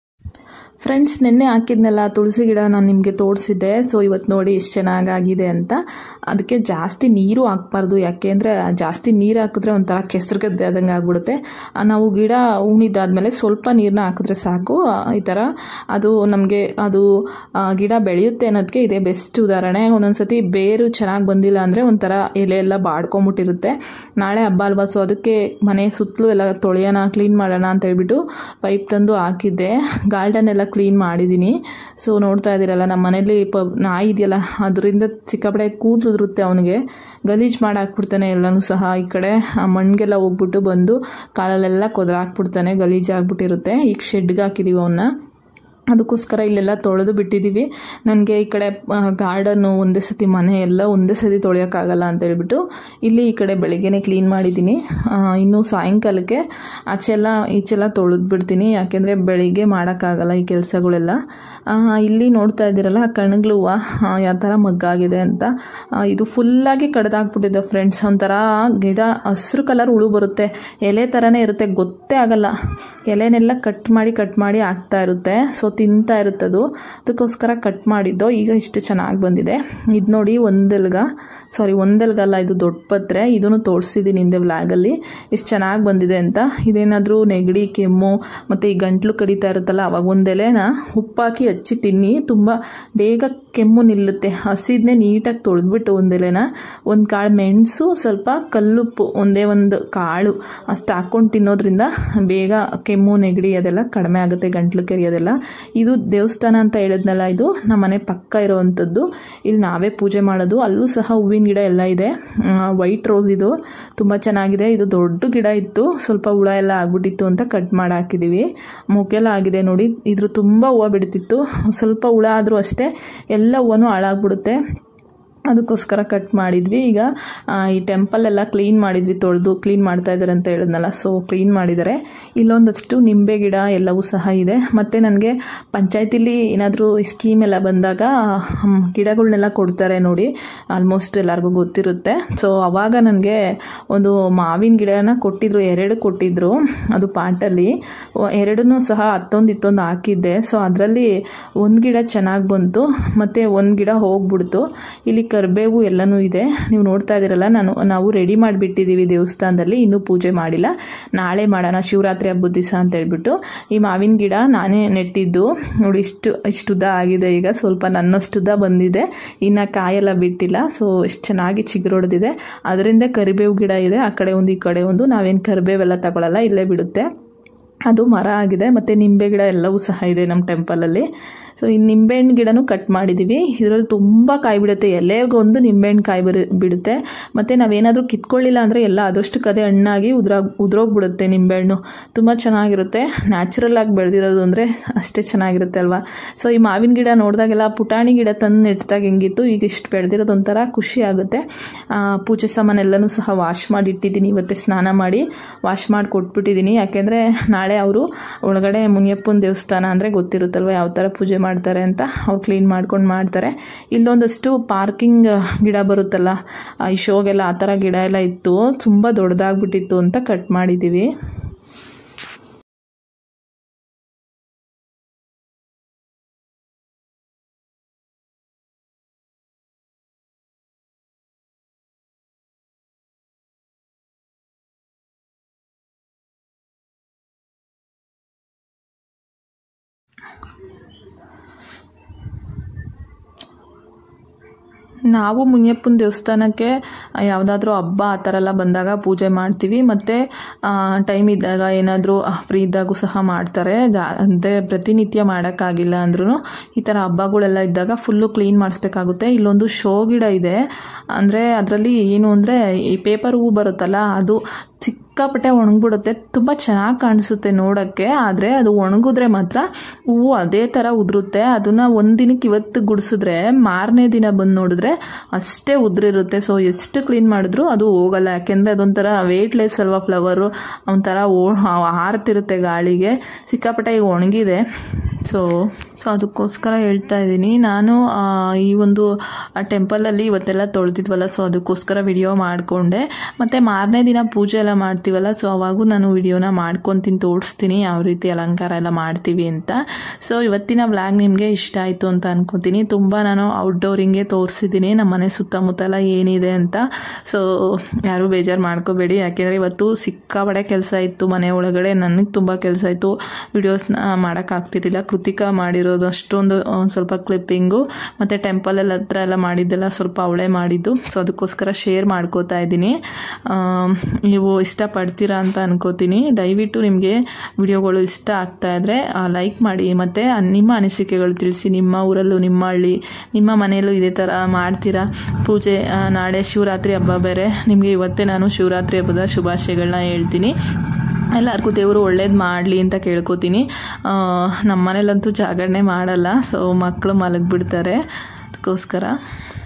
ಫ್ರೆಂಡ್ಸ್ ನಿನ್ನೆ ಹಾಕಿದ್ನೆಲ್ಲ ತುಳಸಿ ಗಿಡ ನಾನು ನಿಮಗೆ ತೋರಿಸಿದ್ದೆ ಸೊ ಇವತ್ತು ನೋಡಿ ಎಷ್ಟು ಚೆನ್ನಾಗಾಗಿದೆ ಅಂತ ಅದಕ್ಕೆ ಜಾಸ್ತಿ ನೀರು ಹಾಕ್ಬಾರ್ದು ಯಾಕೆ ಅಂದರೆ ಜಾಸ್ತಿ ನೀರು ಹಾಕಿದ್ರೆ ಒಂಥರ ಕೆಸರು ಗದ್ದೆ ಆದಂಗೆ ಆಗ್ಬಿಡುತ್ತೆ ಆ, ನಾವು ಗಿಡ ಉಣಿದಾದ್ಮೇಲೆ ಸ್ವಲ್ಪ ನೀರನ್ನ ಹಾಕಿದ್ರೆ ಸಾಕು ಆ, ಈ ಥರ ಅದು ನಮಗೆ ಅದು ಆ, ಗಿಡ ಬೆಳೆಯುತ್ತೆ ಅನ್ನೋದಕ್ಕೆ ಇದೇ ಬೆಸ್ಟ್ ಉದಾಹರಣೆ ಒಂದೊಂದು ಸತಿ ಬೇರು ಚೆನ್ನಾಗಿ ಬಂದಿಲ್ಲ ಅಂದರೆ ಒಂಥರ ಎಲೆ ಎಲ್ಲ ಬಾಡ್ಕೊಂಬಿಟ್ಟಿರುತ್ತೆ ನಾಳೆ ಹಬ್ಬ ಅಲ್ವಾ ಸೊ ಅದಕ್ಕೆ ಮನೆ ಸುತ್ತಲೂ ಎಲ್ಲ ತೊಳೆಯೋಣ ಕ್ಲೀನ್ ಮಾಡೋಣ ಅಂತ ಹೇಳ್ಬಿಟ್ಟು ಪೈಪ್ ತಂದು ಹಾಕಿದ್ದೆ ಗಾರ್ಡನ್ ಎಲ್ಲ ಕ್ಲೀನ್ ಮಾಡಿದ್ದೀನಿ ಸೊ ನೋಡ್ತಾ ಇದ್ದೀರಲ್ಲ ನಮ್ಮ ಮನೇಲಿ ಪ ನಾಯಿ ಇದೆಯಲ್ಲ ಅದರಿಂದ ಸಿಕ್ಕಾಪಡೆ ಕೂದಲು ಉದುರುತ್ತೆ ಅವನಿಗೆ ಗಲೀಜು ಮಾಡಿ ಹಾಕ್ಬಿಡ್ತಾನೆ ಎಲ್ಲನೂ ಸಹ ಈ ಕಡೆ ಆ ಮಣ್ಣಿಗೆಲ್ಲ ಹೋಗ್ಬಿಟ್ಟು ಬಂದು ಕಾಲಲ್ಲೆಲ್ಲ ಕೊದರಾಕ್ಬಿಡ್ತಾನೆ ಗಲೀಜಾಗ್ಬಿಟ್ಟಿರುತ್ತೆ ಈಗ ಶೆಡ್ಗೆ ಹಾಕಿದ್ದೀವಿ ಅವನ್ನ ಅದಕ್ಕೋಸ್ಕರ ಇಲ್ಲೆಲ್ಲ ತೊಳೆದು ಬಿಟ್ಟಿದ್ದೀವಿ ನನಗೆ ಈ ಕಡೆ ಗಾರ್ಡನ್ನು ಒಂದೇ ಸತಿ ಮನೆ ಎಲ್ಲ ಒಂದೇ ಸತಿ ತೊಳೆಯೋಕ್ಕಾಗಲ್ಲ ಅಂತ ಹೇಳ್ಬಿಟ್ಟು ಇಲ್ಲಿ ಈ ಕಡೆ ಬೆಳಗ್ಗೆನೇ ಕ್ಲೀನ್ ಮಾಡಿದ್ದೀನಿ ಆ, ಇನ್ನು ಸಾಯಂಕಾಲಕ್ಕೆ ಆಚೆಲ್ಲ ಈಚೆಲ್ಲ ತೊಳೆದು ಬಿಡ್ತೀನಿ ಯಾಕೆಂದರೆ ಬೆಳಿಗ್ಗೆ ಮಾಡೋಕ್ಕಾಗಲ್ಲ ಈ ಕೆಲಸಗಳೆಲ್ಲ ಆ, ಇಲ್ಲಿ ನೋಡ್ತಾ ಇದ್ದೀರಲ್ಲ ಕಣಗ್ಲು ಹೂವು ಯಾವ ಥರ ಮಗ್ಗಾಗಿದೆ ಅಂತ ಆ, ಇದು ಫುಲ್ಲಾಗಿ ಕಡ್ದಾಕ್ಬಿಟ್ಟಿದೆ ಫ್ರೆಂಡ್ಸ್ ಒಂಥರ ಗಿಡ ಹಸ್ರು ಕಲರ್ ಹುಳು ಬರುತ್ತೆ ಎಲೆ ಥರನೇ ಇರುತ್ತೆ ಗೊತ್ತೇ ಆಗಲ್ಲ ಎಲೆನೆಲ್ಲ ಕಟ್ ಮಾಡಿ ಕಟ್ ಮಾಡಿ ಆಗ್ತಾ ಇರುತ್ತೆ ಸೊ ತಿಂತಾ ಇರುತ್ತದು ಅದಕ್ಕೋಸ್ಕರ ಕಟ್ ಮಾಡಿದ್ದು ಈಗ ಇಷ್ಟು ಚೆನ್ನಾಗಿ ಬಂದಿದೆ ಇದು ನೋಡಿ ಒಂದೆಲ್ಗ ಸಾರಿ ಒಂದೆಲ್ಗಲ್ಲ ಇದು ದೊಡ್ಡ ಪತ್ರೆ ಇದನ್ನು ತೋರಿಸಿದ್ದೀನಿ ಹಿಂದೆ ವ್ಲಾಗಲ್ಲಿ ಇಷ್ಟು ಚೆನ್ನಾಗಿ ಬಂದಿದೆ ಅಂತ ಇದೇನಾದರೂ ನೆಗಡಿ ಕೆಮ್ಮು ಮತ್ತು ಈ ಗಂಟ್ಲು ಕಡಿತಾ ಇರುತ್ತಲ್ಲ ಅವಾಗ ಒಂದೆಲೆನ ಉಪ್ಪಾಕಿ ಹಚ್ಚಿ ತಿನ್ನಿ ತುಂಬ ಬೇಗ ಕೆಮ್ಮು ನಿಲ್ಲುತ್ತೆ ಹಸಿದನ್ನೇ ನೀಟಾಗಿ ತೊಳೆದ್ಬಿಟ್ಟು ಒಂದೆಲೆನ ಒಂದು ಕಾಳು ಮೆಣಸು ಸ್ವಲ್ಪ ಕಲ್ಲುಪ್ಪು ಒಂದೇ ಒಂದು ಕಾಳು ಅಷ್ಟು ಹಾಕ್ಕೊಂಡು ತಿನ್ನೋದ್ರಿಂದ ಬೇಗ ಕೆಮ್ಮು ನೆಗಡಿ ಅದೆಲ್ಲ ಕಡಿಮೆ ಆಗುತ್ತೆ ಗಂಟ್ಲು ಕೆರೆಯೋದೆಲ್ಲ ಇದು ದೇವಸ್ಥಾನ ಅಂತ ಹೇಳಿದ್ನಲ್ಲ ಇದು ನಮ್ಮ ಮನೆ ಪಕ್ಕ ಇರೋವಂಥದ್ದು ಇಲ್ಲಿ ನಾವೇ ಪೂಜೆ ಮಾಡೋದು ಅಲ್ಲೂ ಸಹ ಹೂವಿನ ಗಿಡ ಎಲ್ಲ ಇದೆ ವೈಟ್ ರೋಸ್ ಇದು ತುಂಬ ಚೆನ್ನಾಗಿದೆ ಇದು ದೊಡ್ಡ ಗಿಡ ಇತ್ತು ಸ್ವಲ್ಪ ಹುಳ ಎಲ್ಲ ಆಗ್ಬಿಟ್ಟಿತ್ತು ಅಂತ ಕಟ್ ಮಾಡಿ ಹಾಕಿದ್ದೀವಿ ಮೊಗ್ಗೆಲ್ಲ ಆಗಿದೆ ನೋಡಿ ಇದ್ರ ತುಂಬ ಹೂವು ಬಿಡ್ತಿತ್ತು ಸ್ವಲ್ಪ ಹುಳ ಆದರೂ ಅಷ್ಟೇ ಎಲ್ಲ ಹೂವನೂ ಹಾಳಾಗ್ಬಿಡುತ್ತೆ ಅದಕ್ಕೋಸ್ಕರ ಕಟ್ ಮಾಡಿದ್ವಿ ಈಗ ಆ, ಈ ಟೆಂಪಲ್ ಎಲ್ಲ ಕ್ಲೀನ್ ಮಾಡಿದ್ವಿ ತೊಳೆದು ಕ್ಲೀನ್ ಮಾಡ್ತಾ ಇದ್ದಾರೆ ಅಂತ ಹೇಳಿದ್ನಲ್ಲ ಸೊ ಕ್ಲೀನ್ ಮಾಡಿದ್ದಾರೆ ಇಲ್ಲೊಂದಷ್ಟು ನಿಂಬೆ ಗಿಡ ಎಲ್ಲವೂ ಸಹ ಇದೆ ಮತ್ತು ನನಗೆ ಪಂಚಾಯತಿಲಿ ಏನಾದರೂ ಸ್ಕೀಮ್ ಎಲ್ಲ ಬಂದಾಗ ಹಮ್, ಗಿಡಗಳ್ನೆಲ್ಲ ಕೊಡ್ತಾರೆ ನೋಡಿ ಆಲ್ಮೋಸ್ಟ್ ಎಲ್ಲರಿಗೂ ಗೊತ್ತಿರುತ್ತೆ ಸೊ ಅವಾಗ ನನಗೆ ಒಂದು ಮಾವಿನ ಗಿಡನ ಕೊಟ್ಟಿದ್ರು ಎರಡು ಕೊಟ್ಟಿದ್ರು ಅದು ಪಾಟಲ್ಲಿ ಎರಡನ್ನೂ ಸಹ ಹತ್ತೊಂದು ಇತ್ತೊಂದು ಹಾಕಿದ್ದೆ ಸೊ ಅದರಲ್ಲಿ ಒಂದು ಗಿಡ ಚೆನ್ನಾಗಿ ಬಂತು ಮತ್ತು ಒಂದು ಗಿಡ ಹೋಗ್ಬಿಡ್ತು ಇಲ್ಲಿ ಕರಿಬೇವು ಎಲ್ಲನೂ ಇದೆ ನೀವು ನೋಡ್ತಾ ಇದ್ದೀರಲ್ಲ ನಾನು ನಾವು ರೆಡಿ ಮಾಡಿಬಿಟ್ಟಿದ್ದೀವಿ ದೇವಸ್ಥಾನದಲ್ಲಿ ಇನ್ನೂ ಪೂಜೆ ಮಾಡಿಲ್ಲ ನಾಳೆ ಮಾಡೋಣ ಶಿವರಾತ್ರಿ ಹಬ್ಬದ ದಿವಸ ಅಂತ ಹೇಳ್ಬಿಟ್ಟು ಈ ಮಾವಿನ ಗಿಡ ನಾನೇ ನೆಟ್ಟಿದ್ದು ನೋಡಿ ಇಷ್ಟು ಇಷ್ಟುದ್ದ ಆಗಿದೆ ಈಗ ಸ್ವಲ್ಪ ನನ್ನಷ್ಟುದ್ದ ಬಂದಿದೆ ಇನ್ನು ಕಾಯೆಲ್ಲ ಬಿಟ್ಟಿಲ್ಲ ಸೊ ಎಷ್ಟು ಚೆನ್ನಾಗಿ ಚಿಗುರೊಡೆದಿದೆ ಅದರಿಂದ ಕರಿಬೇವು ಗಿಡ ಇದೆ ಆ ಕಡೆ ಒಂದು ಈ ಕಡೆ ಒಂದು ನಾವೇನು ಕರಿಬೇವೆಲ್ಲ ತಗೊಳ್ಳಲ್ಲ ಇಲ್ಲೇ ಬಿಡುತ್ತೆ ಅದು ಮರ ಆಗಿದೆ ಮತ್ತು ನಿಂಬೆ ಗಿಡ ಎಲ್ಲವೂ ಸಹ ಇದೆ ನಮ್ಮ ಟೆಂಪಲಲ್ಲಿ ಸೊ ಈ ನಿಂಬೆಹಣ್ಣು ಗಿಡನೂ ಕಟ್ ಮಾಡಿದ್ದೀವಿ ಇದರಲ್ಲಿ ತುಂಬ ಕಾಯಿ ಬಿಡುತ್ತೆ ಎಲೆಗೊಂದು ನಿಂಬೆಹಣ್ಣು ಕಾಯಿ ಬರು ಬಿಡುತ್ತೆ ಮತ್ತು ನಾವೇನಾದರೂ ಕಿತ್ಕೊಳ್ಳಿಲ್ಲ ಅಂದರೆ ಎಲ್ಲ ಆದಷ್ಟು ಕದೆ ಹಣ್ಣಾಗಿ ಉದ್ರಾಗ್ ಉದ್ರೋಗ್ಬಿಡುತ್ತೆ ನಿಂಬೆಹಣ್ಣು ತುಂಬ ಚೆನ್ನಾಗಿರುತ್ತೆ ನ್ಯಾಚುರಲ್ ಆಗಿ ಬೆಳೆದಿರೋದು ಅಂದರೆ ಅಷ್ಟೇ ಚೆನ್ನಾಗಿರುತ್ತೆ ಅಲ್ವಾ ಸೊ ಈ ಮಾವಿನ ಗಿಡ ನೋಡಿದಾಗೆಲ್ಲ ಪುಟಾಣಿ ಗಿಡ ತಂದು ನೆಟ್ಟಾಗ ಹೆಂಗಿತ್ತು ಈಗ ಇಷ್ಟು ಬೆಳೆದಿರೋದು ಒಂಥರ ಖುಷಿ ಆಗುತ್ತೆ ಆ, ಪೂಜೆ ಸಾಮಾನೆಲ್ಲನೂ ಸಹ ವಾಶ್ ಮಾಡಿ ಇಟ್ಟಿದ್ದೀನಿ ಇವತ್ತೇ ಸ್ನಾನ ಮಾಡಿ ವಾಶ್ ಮಾಡಿ ಕೊಟ್ಬಿಟ್ಟಿದ್ದೀನಿ ಯಾಕೆಂದರೆ ನಾಳೆ ಅವರು ಒಳಗಡೆ ಮುನಿಯಪ್ಪನ ದೇವಸ್ಥಾನ ಅಂದರೆ ಗೊತ್ತಿರುತ್ತಲ್ವ ಯಾವ ಥರ ಪೂಜೆ ಮಾಡ್ತಾರೆ ಅಂತ ಅವ್ರು ಕ್ಲೀನ್ ಮಾಡ್ಕೊಂಡು ಮಾಡ್ತಾರೆ ಇಲ್ಲೊಂದಷ್ಟು ಪಾರ್ಕಿಂಗ್ ಗಿಡ ಬರುತ್ತಲ್ಲ ಆ, ಈ ಶೋಗೆಲ್ಲ ಆ ಥರ ಗಿಡ ಎಲ್ಲ ಇತ್ತು ತುಂಬ ದೊಡ್ಡದಾಗ್ಬಿಟ್ಟಿತ್ತು ಅಂತ ಕಟ್ ಮಾಡಿದ್ದೀವಿ ನಾವು ಮುನಿಯಪ್ಪನ ದೇವಸ್ಥಾನಕ್ಕೆ ಯಾವುದಾದ್ರೂ ಹಬ್ಬ ಆ ಥರ ಎಲ್ಲ ಬಂದಾಗ ಪೂಜೆ ಮಾಡ್ತೀವಿ ಮತ್ತು ಟೈಮ್ ಇದ್ದಾಗ ಏನಾದರೂ ಫ್ರೀ ಇದ್ದಾಗೂ ಸಹ ಮಾಡ್ತಾರೆ ಜಾ ಅಂದರೆ ಪ್ರತಿನಿತ್ಯ ಮಾಡೋಕ್ಕಾಗಿಲ್ಲ ಅಂದ್ರೂ ಈ ಥರ ಹಬ್ಬಗಳೆಲ್ಲ ಇದ್ದಾಗ ಫುಲ್ಲು ಕ್ಲೀನ್ ಮಾಡಿಸ್ಬೇಕಾಗುತ್ತೆ ಇಲ್ಲೊಂದು ಶೋ ಗಿಡ ಇದೆ ಅಂದರೆ ಅದರಲ್ಲಿ ಏನು ಅಂದರೆ ಈ ಪೇಪರ್ ಹೂ ಬರುತ್ತಲ್ಲ ಅದು ಸಿಕ್ಕಾಪಟ್ಟೆ ಒಣಗ್ಬಿಡುತ್ತೆ ತುಂಬ ಚೆನ್ನಾಗಿ ಕಾಣಿಸುತ್ತೆ ನೋಡೋಕ್ಕೆ ಆದರೆ ಅದು ಒಣಗಿದ್ರೆ ಮಾತ್ರ ಹೂವು ಅದೇ ಥರ ಉದುರುತ್ತೆ ಅದನ್ನು ಒಂದು ದಿನಕ್ಕೆ ಇವತ್ತು ಗುಡಿಸಿದ್ರೆ ಮಾರನೇ ದಿನ ಬಂದು ನೋಡಿದ್ರೆ ಅಷ್ಟೇ ಉದುರಿರುತ್ತೆ ಸೊ ಎಷ್ಟು ಕ್ಲೀನ್ ಮಾಡಿದ್ರು ಅದು ಹೋಗಲ್ಲ ಯಾಕೆಂದರೆ ಅದೊಂಥರ ವೆಯ್ಟ್ಲೆಸ್ ಅಲ್ವಾ ಫ್ಲವರು ಒಂಥರ ಓ ಹಾರ್ತಿರುತ್ತೆ ಗಾಳಿಗೆ ಸಿಕ್ಕಾಪಟ್ಟೆ ಈಗ ಒಣಗಿದೆ ಸೊ ಸೊ ಅದಕ್ಕೋಸ್ಕರ ಹೇಳ್ತಾ ಇದ್ದೀನಿ ನಾನು ಆ, ಈ ಒಂದು ಟೆಂಪಲಲ್ಲಿ ಇವತ್ತೆಲ್ಲ ತೊಳೆದಿದ್ವಲ್ಲ ಸೊ ಅದಕ್ಕೋಸ್ಕರ ವಿಡಿಯೋ ಮಾಡಿಕೊಂಡೆ ಮತ್ತು ಮಾರನೇ ದಿನ ಪೂಜೆ ಎಲ್ಲ ಮಾಡ್ತೀವಲ್ಲ ಸೊ ಅವಾಗೂ ನಾನು ವಿಡಿಯೋನ ಮಾಡ್ಕೊತೀನಿ ತೋರಿಸ್ತೀನಿ ಯಾವ ರೀತಿ ಅಲಂಕಾರ ಎಲ್ಲ ಮಾಡ್ತೀವಿ ಅಂತ ಸೊ ಇವತ್ತಿನ ವ್ಲಾಗ್ ನಿಮಗೆ ಇಷ್ಟ ಆಯಿತು ಅಂತ ಅನ್ಕೋತೀನಿ ತುಂಬ ನಾನು ಔಟ್ಡೋರಿಂಗೆ ತೋರಿಸಿದ್ದೀನಿ ನಮ್ಮ ಮನೆ ಸುತ್ತಮುತ್ತ ಎಲ್ಲ ಏನಿದೆ ಅಂತ ಸೊ ಯಾರೂ ಬೇಜಾರು ಮಾಡ್ಕೋಬೇಡಿ ಯಾಕೆಂದರೆ ಇವತ್ತು ಸಿಕ್ಕಾಪಡೆ ಕೆಲಸ ಇತ್ತು ಮನೆ ಒಳಗಡೆ ನನಗೆ ತುಂಬ ಕೆಲಸ ಇತ್ತು ವಿಡಿಯೋಸ್ನ ಮಾಡೋಕ್ಕಾಗ್ತಿರ್ಲಿಲ್ಲ ಕೃತಿಕಾ ಮಾಡಿರೋದು ಅಷ್ಟೊಂದು ಒಂದು ಸ್ವಲ್ಪ ಕ್ಲಿಪ್ಪಿಂಗು ಮತ್ತು ಟೆಂಪಲಲ್ಲಿ ಹತ್ರ ಎಲ್ಲ ಮಾಡಿದ್ದೆಲ್ಲ ಸ್ವಲ್ಪ ಅವಳೇ ಮಾಡಿದ್ದು ಸೊ ಅದಕ್ಕೋಸ್ಕರ ಶೇರ್ ಮಾಡ್ಕೋತಾ ಇದ್ದೀನಿ ಆಮ್, ನೀವು ಇಷ್ಟಪಡ್ತೀರಾ ಅಂತ ಅನ್ಕೋತೀನಿ ದಯವಿಟ್ಟು ನಿಮಗೆ ವಿಡಿಯೋಗಳು ಇಷ್ಟ ಆಗ್ತಾ ಇದ್ದರೆ ಲೈಕ್ ಮಾಡಿ ಮತ್ತು ನಿಮ್ಮ ಅನಿಸಿಕೆಗಳು ತಿಳಿಸಿ ನಿಮ್ಮ ಊರಲ್ಲೂ ನಿಮ್ಮ ಹಳ್ಳಿ ನಿಮ್ಮ ಮನೆಯಲ್ಲೂ ಇದೇ ಥರ ಮಾಡ್ತೀರಾ ಪೂಜೆ ಆ, ನಾಳೆ ಶಿವರಾತ್ರಿ ಹಬ್ಬ ಬೇರೆ ನಿಮಗೆ ಇವತ್ತೇ ನಾನು ಶಿವರಾತ್ರಿ ಹಬ್ಬದ ಶುಭಾಶಯಗಳನ್ನ ಹೇಳ್ತೀನಿ ಎಲ್ಲರಿಗೂ ದೇವರು ಒಳ್ಳೇದು ಮಾಡಲಿ ಅಂತ ಕೇಳ್ಕೊತೀನಿ ಆ, ನಮ್ಮ ಮನೇಲಂತೂ ಜಾಗರಣೆ ಮಾಡಲ್ಲ ಸೊ ಮಕ್ಕಳು ಮಲಗಿಬಿಡ್ತಾರೆ ಅದಕ್ಕೋಸ್ಕರ